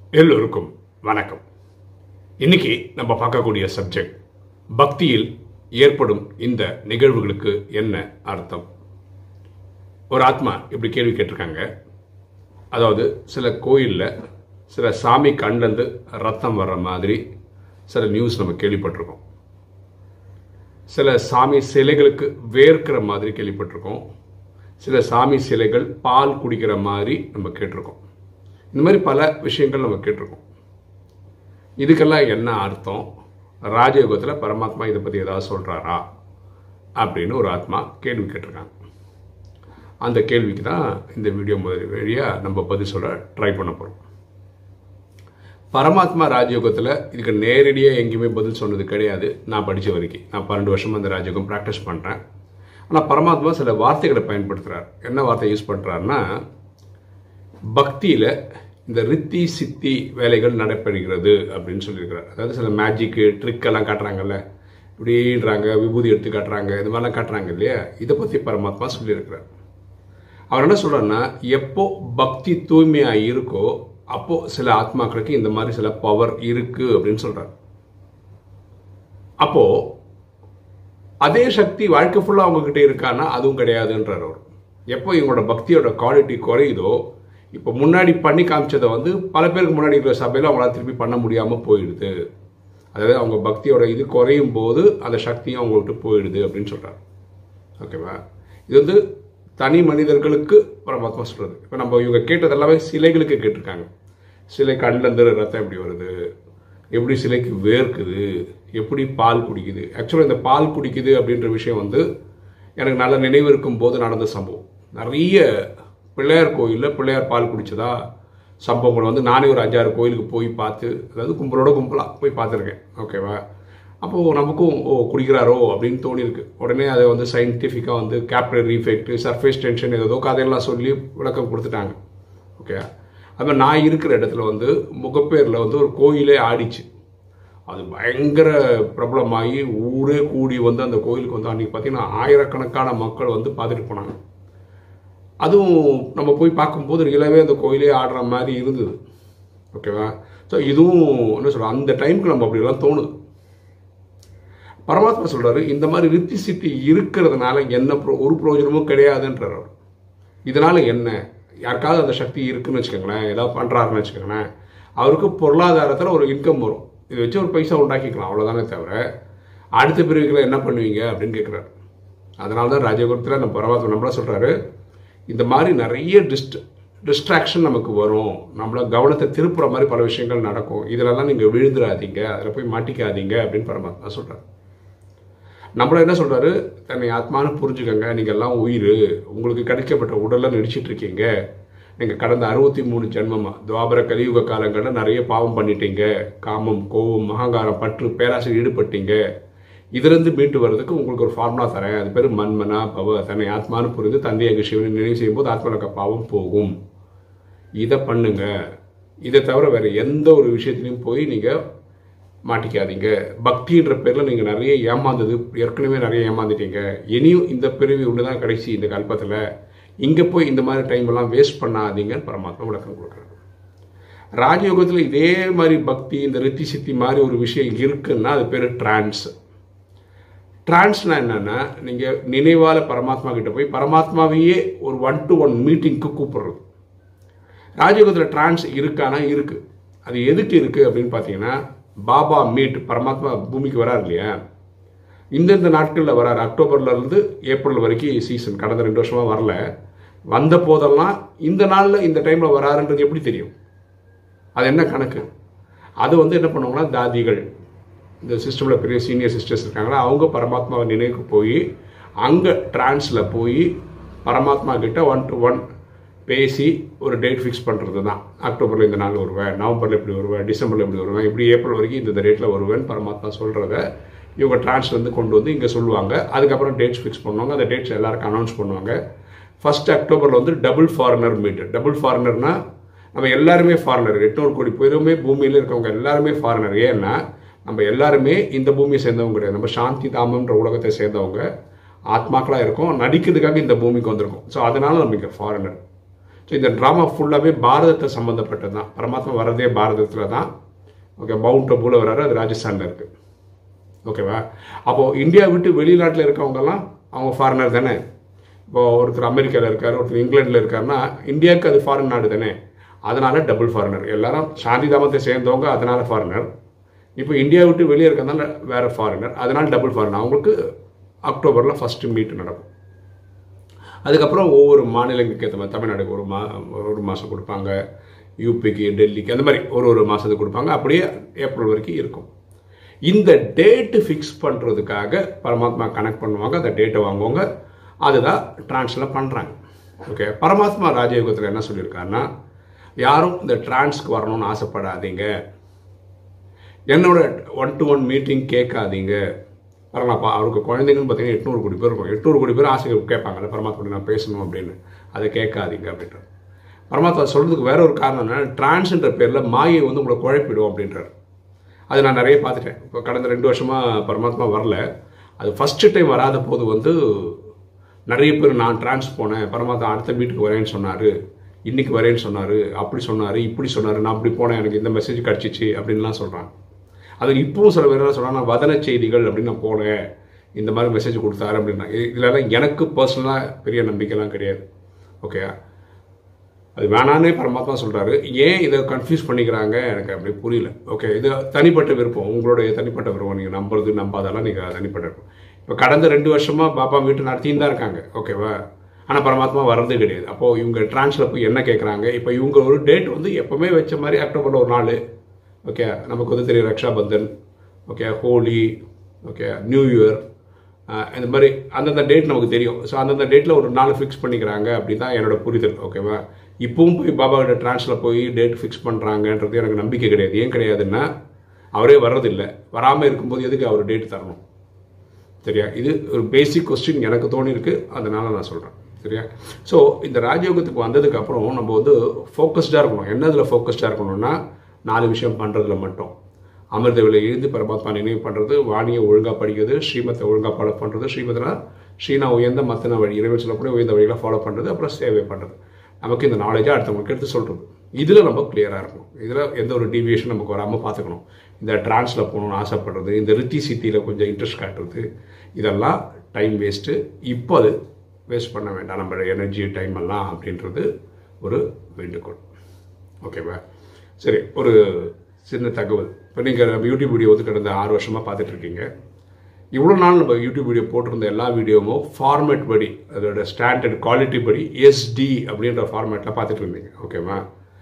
எல்லோருக்கும் வணக்கம் இன்னைக்கு நம்ம பார்க்கக்கூடிய சப்ஜெக்ட் பக்தியில் ஏற்படும் இந்த நிகழ்வுகளுக்கு என்ன அர்த்தம் ஒரு ஆத்மா இப்படி கேள்வி கேட்டிருக்காங்க அதாவது சில கோயிலில் சில சாமி கண்லேருந்து ரத்தம் வர்ற மாதிரி சில நியூஸ் நம்ம கேள்விப்பட்டிருக்கோம் சில சாமி சிலைகளுக்கு வேர்க்கிற மாதிரி கேள்விப்பட்டிருக்கோம் சில சாமி சிலைகள் பால் குடிக்கிற மாதிரி நம்ம கேட்டிருக்கோம் இந்த மாதிரி பல விஷயங்கள் நம்ம கேட்டிருக்கோம் இதுக்கெல்லாம் என்ன அர்த்தம் ராஜயோகத்தில் பரமாத்மா இதை பற்றி ஏதாவது சொல்கிறாரா அப்படின்னு ஒரு ஆத்மா கேள்வி கேட்டிருக்காங்க அந்த கேள்விக்கு தான் இந்த வீடியோ முதல் வழியாக நம்ம பதில் சொல்ல ட்ரை பண்ண போகிறோம் பரமாத்மா ராஜயோகத்தில் இதுக்கு நேரடியாக எங்கேயுமே பதில் சொன்னது கிடையாது நான் படித்த வரைக்கும் நான் பன்னெண்டு வருஷமாக அந்த ராஜயோகம் ப்ராக்டிஸ் பண்ணுறேன் ஆனால் பரமாத்மா சில வார்த்தைகளை பயன்படுத்துகிறார் என்ன வார்த்தை யூஸ் பண்ணுறாருன்னா பக்தியில் இந்த ரித்தி சித்தி வேலைகள் நடைபெறுகிறது அப்படின்னு சொல்லியிருக்கிறார் அதாவது சில மேஜிக்கு ட்ரிக்கெல்லாம் காட்டுறாங்கல்ல இப்படின்றாங்க விபூதி எடுத்து காட்டுறாங்க இது மாதிரிலாம் காட்டுறாங்க இல்லையா இதை பற்றி பரமாத்மா சொல்லியிருக்கிறார் அவர் என்ன சொல்கிறாருன்னா எப்போ பக்தி தூய்மையாக இருக்கோ அப்போ சில ஆத்மாக்களுக்கு இந்த மாதிரி சில பவர் இருக்கு அப்படின்னு சொல்றார் அப்போ அதே சக்தி வாழ்க்கை ஃபுல்லாக அவங்கக்கிட்ட இருக்கான்னா அதுவும் கிடையாதுன்றார் அவர் எப்போ இவங்களோட பக்தியோட குவாலிட்டி குறையுதோ இப்போ முன்னாடி பண்ணி காமிச்சதை வந்து பல பேருக்கு முன்னாடி இருக்கிற சபையில் அவங்களால திருப்பி பண்ண முடியாமல் போயிடுது அதாவது அவங்க பக்தியோட இது குறையும் போது அந்த சக்தியும் அவங்க விட்டு போயிடுது அப்படின்னு சொல்கிறார் ஓகேவா இது வந்து தனி மனிதர்களுக்கு பரமாத்மா சொல்கிறது இப்போ நம்ம இவங்க கேட்டது எல்லாமே சிலைகளுக்கு கேட்டிருக்காங்க சிலை கண்ணிலேருந்து ரத்தம் எப்படி வருது எப்படி சிலைக்கு வேர்க்குது எப்படி பால் குடிக்குது ஆக்சுவலாக இந்த பால் குடிக்குது அப்படின்ற விஷயம் வந்து எனக்கு நல்ல நினைவு இருக்கும் போது நடந்த சம்பவம் நிறைய பிள்ளையார் கோயிலில் பிள்ளையார் பால் குடிச்சதா சம்பவங்கள் வந்து நானே ஒரு அஞ்சாறு கோயிலுக்கு போய் பார்த்து அதாவது கும்பலோட கும்பலாக போய் பார்த்துருக்கேன் ஓகேவா அப்போது நமக்கும் ஓ குடிக்கிறாரோ அப்படின்னு தோணியிருக்கு உடனே அதை வந்து சயின்டிஃபிக்காக வந்து கேப்டர் இஃபெக்ட் சர்ஃபேஸ் டென்ஷன் ஏதோ கதையெல்லாம் சொல்லி விளக்கம் கொடுத்துட்டாங்க ஓகே அது மாதிரி நான் இருக்கிற இடத்துல வந்து முகப்பேரில் வந்து ஒரு கோயிலே ஆடிச்சு அது பயங்கர பிரபலமாகி ஊரே கூடி வந்து அந்த கோயிலுக்கு வந்து அன்றைக்கி பார்த்தீங்கன்னா ஆயிரக்கணக்கான மக்கள் வந்து பார்த்துட்டு போனாங்க அதுவும் நம்ம போய் பார்க்கும்போது ரியலாகவே அந்த கோயிலே ஆடுற மாதிரி இருந்தது ஓகேவா ஸோ இதுவும் என்ன சொல்கிறோம் அந்த டைமுக்கு நம்ம அப்படிலாம் தோணுது பரமாத்மா சொல்கிறாரு இந்த மாதிரி ரித்தி சித்தி இருக்கிறதுனால என்ன ப்ரோ ஒரு பிரயோஜனமும் கிடையாதுன்றார் அவர் இதனால் என்ன யாருக்காவது அந்த சக்தி இருக்குன்னு வச்சுக்கோங்களேன் ஏதாவது பண்ணுறாருன்னு வச்சுக்கோங்களேன் அவருக்கு பொருளாதாரத்தில் ஒரு இன்கம் வரும் இதை வச்சு ஒரு பைசா உண்டாக்கிக்கலாம் அவ்வளோதானே தவிர அடுத்த பிரிவுகளை என்ன பண்ணுவீங்க அப்படின்னு கேட்குறாரு அதனால தான் ராஜகுரத்தில் நம்ம பரமாத்மா நம்மள சொல்கிறாரு இந்த மாதிரி நிறைய டிஸ்ட் டிஸ்ட்ராக்ஷன் நமக்கு வரும் நம்மள கவனத்தை திருப்புற மாதிரி பல விஷயங்கள் நடக்கும் இதிலெல்லாம் நீங்கள் விழுந்துடாதீங்க அதில் போய் மாட்டிக்காதீங்க அப்படின்னு பரமாத்மா சொல்கிறார் நம்மள என்ன சொல்கிறாரு தன்னை ஆத்மானு புரிஞ்சுக்கங்க நீங்கள் எல்லாம் உயிர் உங்களுக்கு கிடைக்கப்பட்ட உடலில் நடிச்சிட்டு இருக்கீங்க நீங்கள் கடந்த அறுபத்தி மூணு ஜென்மமா துவாபர கலியுக காலங்களில் நிறைய பாவம் பண்ணிட்டீங்க காமம் கோபம் அகங்காரம் பற்று பேராசை ஈடுபட்டீங்க இதுலேருந்து மீண்டு வர்றதுக்கு உங்களுக்கு ஒரு ஃபார்முலா தரேன் அது பேர் மன்மனா பவ தன்னை ஆத்மானு புரிந்து தந்தையாக சிவனை நினைவு செய்யும்போது ஆத்மனக்க பாவம் போகும் இதை பண்ணுங்க இதை தவிர வேறு எந்த ஒரு விஷயத்துலையும் போய் நீங்கள் மாட்டிக்காதீங்க பக்தின்ற பேரில் நீங்கள் நிறைய ஏமாந்தது ஏற்கனவே நிறைய ஏமாந்துட்டீங்க இனியும் இந்த பிரிவு ஒன்று தான் கடைசி இந்த கல்பத்தில் இங்கே போய் இந்த மாதிரி டைம் எல்லாம் வேஸ்ட் பண்ணாதீங்கன்னு பரமாத்மா விளக்கம் கொடுக்குறாரு ராஜயோகத்தில் இதே மாதிரி பக்தி இந்த ரித்தி சித்தி மாதிரி ஒரு விஷயம் இருக்குன்னா அது பேர் டிரான்ஸ் டிரான்ஸ்னா என்னன்னா நீங்கள் நினைவால பரமாத்மா கிட்ட போய் பரமாத்மாவையே ஒரு ஒன் டு ஒன் மீட்டிங்க்கு கூப்பிடுறது ராஜயோகத்தில் டிரான்ஸ் இருக்கானா இருக்கு அது எதுக்கு இருக்கு அப்படின்னு பார்த்தீங்கன்னா பாபா மீட் பரமாத்மா பூமிக்கு வரார் இல்லையா இந்தந்த நாட்களில் வரார் அக்டோபர்ல இருந்து ஏப்ரல் வரைக்கும் சீசன் கடந்த ரெண்டு வருஷமா வரல வந்த போதெல்லாம் இந்த நாளில் இந்த டைமில் வராருன்றது எப்படி தெரியும் அது என்ன கணக்கு அது வந்து என்ன பண்ணுவாங்கன்னா தாதிகள் இந்த சிஸ்டமில் பெரிய சீனியர் சிஸ்டர்ஸ் இருக்காங்களா அவங்க பரமாத்மாவை நினைவுக்கு போய் அங்கே டிரான்ஸில் போய் பரமாத்மா கிட்ட ஒன் டு ஒன் பேசி ஒரு டேட் ஃபிக்ஸ் பண்ணுறது தான் அக்டோபரில் இந்த நாள் வருவேன் நவம்பரில் இப்படி வருவேன் டிசம்பரில் இப்படி வருவேன் இப்படி ஏப்ரல் வரைக்கும் இந்த டேட்டில் வருவேன் பரமாத்மா சொல்கிறத இவங்க டிரான்ஸ்லேருந்து கொண்டு வந்து இங்கே சொல்லுவாங்க அதுக்கப்புறம் டேட்ஸ் ஃபிக்ஸ் பண்ணுவாங்க அந்த டேட்ஸ் எல்லாருக்கும் அனௌன்ஸ் பண்ணுவாங்க ஃபர்ஸ்ட் அக்டோபரில் வந்து டபுள் ஃபாரினர் மீட் டபுள் ஃபாரினர்னா நம்ம எல்லாருமே ஃபாரினர் எட்நூறு கோடி பேருமே பூமியில் இருக்கவங்க எல்லாருமே ஃபாரினர் ஏன்னா நம்ம எல்லாருமே இந்த பூமியை சேர்ந்தவங்க கிடையாது நம்ம சாந்தி தாமம்ன்ற உலகத்தை சேர்ந்தவங்க ஆத்மாக்களாக இருக்கோம் நடிக்கிறதுக்காக இந்த பூமிக்கு வந்திருக்கோம் ஸோ அதனால நம்ம இங்கே ஃபாரினர் ஸோ இந்த ட்ராமா ஃபுல்லாகவே பாரதத்தை சம்மந்தப்பட்டது தான் பரமாத்மா வர்றதே பாரதத்தில் தான் ஓகே மவுண்ட் அபுல வர்றாரு அது ராஜஸ்தானில் இருக்குது ஓகேவா அப்போது இந்தியா விட்டு வெளிநாட்டில் இருக்கவங்கெல்லாம் அவங்க ஃபாரினர் தானே இப்போ ஒருத்தர் அமெரிக்காவில் இருக்கார் ஒருத்தர் இங்கிலாண்டில் இருக்காருன்னா இந்தியாவுக்கு அது ஃபாரின் நாடு தானே அதனால டபுள் ஃபாரினர் எல்லாரும் சாந்தி தாமத்தை சேர்ந்தவங்க அதனால ஃபாரினர் இப்போ இந்தியா விட்டு வெளியே இருக்கிறதுனால வேற ஃபாரினர் அதனால டபுள் ஃபாரினர் அவங்களுக்கு அக்டோபரில் ஃபஸ்ட்டு மீட் நடக்கும் அதுக்கப்புறம் ஒவ்வொரு மாநிலங்களுக்கு ஏற்ற மாதிரி தமிழ்நாடுக்கு ஒரு மா ஒரு மாதம் கொடுப்பாங்க யூபிக்கு டெல்லிக்கு அந்த மாதிரி ஒரு ஒரு மாதத்துக்கு கொடுப்பாங்க அப்படியே ஏப்ரல் வரைக்கும் இருக்கும் இந்த டேட்டு ஃபிக்ஸ் பண்ணுறதுக்காக பரமாத்மா கனெக்ட் பண்ணுவாங்க அந்த டேட்டை வாங்குவாங்க அதுதான் ட்ரான்ஸ்லாம் பண்ணுறாங்க ஓகே பரமாத்மா ராஜயோகத்தில் என்ன சொல்லியிருக்காருன்னா யாரும் இந்த ட்ரான்ஸ்க்கு வரணும்னு ஆசைப்படாதீங்க என்னோட ஒன் டு ஒன் மீட்டிங் கேட்காதீங்க பரவாயில்லப்பா அவருக்கு குழந்தைங்கன்னு பார்த்தீங்கன்னா எட்நூறு கோடி பேர் இருக்கும் எட்நூறு கோடி பேர் ஆசை கேட்பாங்கல்ல பரமாத்மா நான் பேசணும் அப்படின்னு அதை கேட்காதீங்க அப்படின்றார் பரமாத்மா சொல்கிறதுக்கு வேற ஒரு காரணம் என்ன டிரான்ஸ்ன்ற பேரில் மாயை வந்து உங்களை குழப்பிடும் அப்படின்றார் அது நான் நிறைய பார்த்துட்டேன் இப்போ கடந்த ரெண்டு வருஷமாக பரமாத்மா வரல அது ஃபஸ்ட்டு டைம் வராத போது வந்து நிறைய பேர் நான் டிரான்ஸ் போனேன் பரமாத்மா அடுத்த வீட்டுக்கு வரேன்னு சொன்னார் இன்னைக்கு வரேன்னு சொன்னார் அப்படி சொன்னார் இப்படி சொன்னார் நான் அப்படி போனேன் எனக்கு இந்த மெசேஜ் கிடச்சிச்சு அப்படின்லாம் சொல்கிறாங்க அது இப்பவும் சில பேர் என்ன சொல்கிறாங்க நான் வதன செய்திகள் அப்படின்னு நான் போனேன் இந்த மாதிரி மெசேஜ் கொடுத்தாரு அப்படின்னா இதெல்லாம் எனக்கு பர்சனலாக பெரிய நம்பிக்கைலாம் கிடையாது ஓகே அது வேணான்னே பரமாத்மா சொல்கிறாரு ஏன் இதை கன்ஃபியூஸ் பண்ணிக்கிறாங்க எனக்கு அப்படி புரியல ஓகே இது தனிப்பட்ட விருப்பம் உங்களுடைய தனிப்பட்ட விருப்பம் நீங்கள் நம்புறது நம்பாதெல்லாம் நீங்கள் தனிப்பட்ட விருப்பம் இப்போ கடந்த ரெண்டு வருஷமாக பாப்பா வீட்டு நடத்தின்னு தான் இருக்காங்க ஓகேவா ஆனால் பரமாத்மா வர்றது கிடையாது அப்போது இவங்க டிரான்ஸில் போய் என்ன கேட்குறாங்க இப்போ இவங்க ஒரு டேட் வந்து எப்போவுமே வச்ச மாதிரி அக்டோபரில் ஒரு நாள் ஓகே நமக்கு வந்து தெரியும் Rakshabandhan okay Holi okay new year இந்த மாதிரி அந்தந்த டேட் நமக்கு தெரியும் ஸோ அந்தந்த டேட்டில் ஒரு நாள் ஃபிக்ஸ் பண்ணிக்கிறாங்க அப்படின்னு தான் என்னோட புரிதல் ஓகேவா இப்பவும் போய் பாபாவோட டிரான்ஸில் போய் டேட் ஃபிக்ஸ் பண்ணுறாங்கன்றது எனக்கு நம்பிக்கை கிடையாது ஏன் கிடையாதுன்னா அவரே வர்றதில்லை வராமல் இருக்கும்போது எதுக்கு அவர் டேட் தரணும் சரியா இது ஒரு பேசிக் கொஸ்டின் எனக்கு தோணியிருக்கு அதனால நான் சொல்கிறேன் சரியா ஸோ இந்த ராஜயோகத்துக்கு வந்ததுக்கு அப்புறம் நம்ம வந்து ஃபோக்கஸ்டாக இருக்கணும் என்னதில் ஃபோக்கஸ்டாக இருக்கணும்னா நாலு விஷயம் பண்ணுறதுல மட்டும் அமிர்த விலை எழுந்து பரமாத்மா நினைவு பண்ணுறது வாணியை ஒழுங்காக படிக்கிறது ஸ்ரீமத்தை ஒழுங்காக ஃபாலோ பண்ணுறது ஸ்ரீமத்னா ஸ்ரீனா உயர்ந்த மத்தன வழி இறைவன் சொல்லக்கூடிய உயர்ந்த வழிகளை ஃபாலோ பண்ணுறது அப்புறம் சேவை பண்ணுறது நமக்கு இந்த நாலேஜாக அடுத்தவங்களுக்கு எடுத்து சொல்கிறது இதில் நம்ம கிளியராக இருக்கணும் இதில் எந்த ஒரு டீவியேஷன் நமக்கு வராமல் பார்த்துக்கணும் இந்த டிரான்ஸில் போகணும்னு ஆசைப்படுறது இந்த ரித்தி சித்தியில் கொஞ்சம் இன்ட்ரெஸ்ட் காட்டுறது இதெல்லாம் டைம் வேஸ்ட்டு இப்போ அது வேஸ்ட் பண்ண வேண்டாம் நம்ம எனர்ஜி டைம் எல்லாம் அப்படின்றது ஒரு வேண்டுகோள் ஓகேவா சரி ஒரு சின்ன தகவல் இப்போ நீங்கள் நம்ம யூடியூப் வீடியோ வந்து கடந்த ஆறு வருஷமாக பார்த்துட்டு இருக்கீங்க இவ்வளோ நாள் நம்ம யூடியூப் வீடியோ போட்டிருந்த எல்லா வீடியோவும் ஃபார்மேட் படி அதோட ஸ்டாண்டர்ட் குவாலிட்டி படி எஸ்டி அப்படின்ற ஃபார்மேட்டில் பார்த்துட்டு இருந்தீங்க ஓகேவா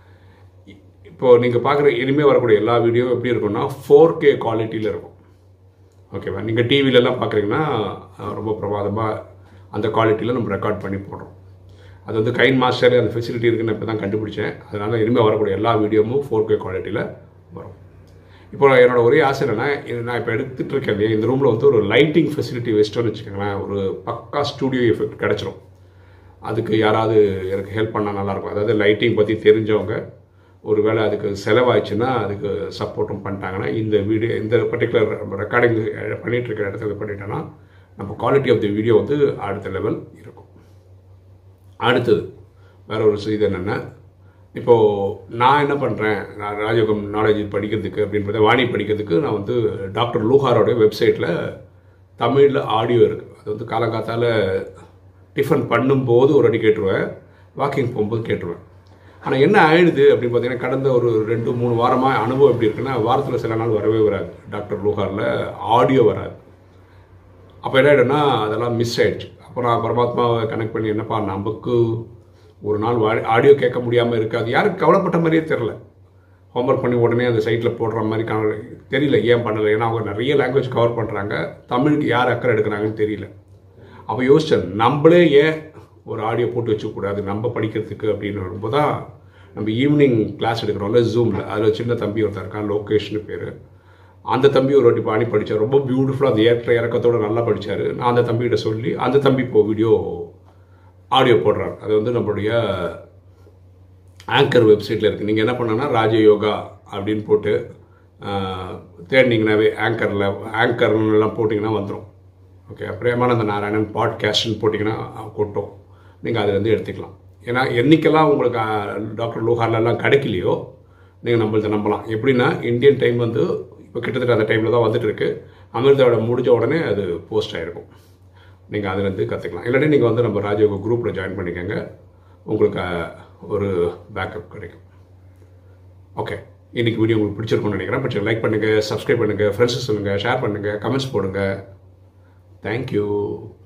இப்போ நீங்கள் பார்க்குற இனிமேல் வரக்கூடிய எல்லா வீடியோவும் எப்படி இருக்கும்னா ஃபோர் கே குவாலிட்டியில் இருக்கும் ஓகேவா நீங்கள் டிவிலெலாம் பார்க்குறீங்கன்னா ரொம்ப பிரமாதமாக அந்த குவாலிட்டியில் நம்ம ரெக்கார்ட் பண்ணி போடுறோம் அது வந்து கைன் மாஸ்டர் அந்த ஃபெசிலிட்டி இருக்குன்னு இப்போ தான் கண்டுபிடிச்சேன் அதனால் இனிமேல் வரக்கூடிய எல்லா வீடியோவும் ஃபோர் கே குவாலிட்டியில் வரும் இப்போ என்னோட ஒரே ஆசை என்னன்னா இது நான் இப்போ எடுத்துகிட்டு இருக்கேன் இல்லையா இந்த ரூமில் வந்து ஒரு லைட்டிங் ஃபெசிலிட்டி வச்சிட்டோன்னு வச்சுக்கோங்களேன் ஒரு பக்கா ஸ்டூடியோ எஃபெக்ட் கிடச்சிரும் அதுக்கு யாராவது எனக்கு ஹெல்ப் பண்ணால் நல்லாயிருக்கும் அதாவது லைட்டிங் பற்றி தெரிஞ்சவங்க ஒரு வேளை அதுக்கு செலவாயிடுச்சுன்னா அதுக்கு சப்போர்ட்டும் பண்ணிட்டாங்கன்னா இந்த வீடியோ இந்த பர்டிகுலர் ரெக்கார்டிங் பண்ணிகிட்டு இருக்கிற இடத்துல பண்ணிட்டோன்னா நம்ம குவாலிட்டி ஆஃப் தி வீடியோ வந்து அடுத்த லெவல் இருக்கும் அடுத்தது வேற ஒரு செய்தி என்னென்னா இப்போது நான் என்ன பண்ணுறேன் நான் ராஜயோகம் நாலேஜ் படிக்கிறதுக்கு அப்படின்றத வாணி படிக்கிறதுக்கு நான் வந்து டாக்டர் லூஹாரோட வெப்சைட்டில் தமிழில் ஆடியோ இருக்குது அது வந்து காலங்காத்தால் டிஃபன் பண்ணும்போது ஒரு அடி கேட்டுருவேன் வாக்கிங் போகும்போது கேட்டுருவேன் ஆனால் என்ன ஆயிடுது அப்படின்னு பார்த்தீங்கன்னா கடந்த ஒரு ரெண்டு மூணு வாரமாக அனுபவம் எப்படி இருக்குன்னா வாரத்தில் சில நாள் வரவே வராது டாக்டர் லூஹாரில் ஆடியோ வராது அப்போ என்ன ஆகிடும்னா அதெல்லாம் மிஸ் ஆயிடுச்சு அப்போ நான் பரமாத்மாவை கனெக்ட் பண்ணி என்னப்பா நமக்கு ஒரு நாள் ஆடியோ கேட்க முடியாமல் இருக்காது யாருக்கு கவலைப்பட்ட மாதிரியே தெரில ஹோம்ஒர்க் பண்ணி உடனே அந்த சைட்டில் போடுற மாதிரி கவலை தெரியல ஏன் பண்ணலை ஏன்னா அவங்க நிறைய லாங்குவேஜ் கவர் பண்ணுறாங்க தமிழுக்கு யார் அக்கறை எடுக்கிறாங்கன்னு தெரியல அப்போ யோசிச்சேன் நம்மளே ஏன் ஒரு ஆடியோ போட்டு வச்சுக்கூடாது நம்ம படிக்கிறதுக்கு அப்படின்னு வரும்போது தான் நம்ம ஈவினிங் கிளாஸ் எடுக்கிறோம்ல ஜூமில் அதில் சின்ன தம்பி ஒருத்தர் இருக்கான் லோகேஷ்னு பேர் அந்த தம்பி ஒரு வாட்டி பாடி படித்தார் ரொம்ப பியூட்டிஃபுல்லாக அந்த ஏற்ற இறக்கத்தோடு நல்லா படித்தார் நான் அந்த தம்பிகிட்ட சொல்லி அந்த தம்பி இப்போ வீடியோ ஆடியோ போடுறார் அது வந்து நம்மளுடைய ஆங்கர் வெப்சைட்டில் இருக்குது நீங்கள் என்ன பண்ணனா ராஜயோகா அப்படின்னு போட்டு தேடினீங்கன்னாவே ஆங்கரில் ஆங்கர்லாம் போட்டிங்கன்னா வந்துடும் ஓகே பிரேமானந்த நாராயணன் பாட்காஸ்ட்னு போட்டிங்கன்னா கொட்டும் நீங்கள் அதுலேருந்து எடுத்துக்கலாம் ஏன்னா என்னைக்கெல்லாம் உங்களுக்கு டாக்டர் லோஹார்லலாம் கிடைக்கலையோ நீங்கள் நம்மள்ட்ட நம்பலாம் எப்படின்னா இந்தியன் டைம் வந்து இப்போ கிட்டத்தட்ட அந்த டைமில் தான் வந்துட்டு இருக்கு அமிர்தாவோட முடிஞ்ச உடனே அது போஸ்ட் ஆகிருக்கும் நீங்கள் அதுலேருந்து கற்றுக்கலாம் இல்லாட்டி நீங்கள் வந்து நம்ம ராஜயோக குரூப்பில் ஜாயின் பண்ணிக்கோங்க உங்களுக்கு அஹ், ஒரு பேக்கப் கிடைக்கும் ஓகே இன்னைக்கு வீடியோ உங்களுக்கு பிடிச்சிருக்கும்னு நினைக்கிறேன் பிடிச்சி லைக் பண்ணுங்கள் சப்ஸ்கிரைப் பண்ணுங்கள் ஃப்ரெண்ட்ஸு சொல்லுங்கள் ஷேர் பண்ணுங்கள் கமெண்ட்ஸ் போடுங்க தேங்க்யூ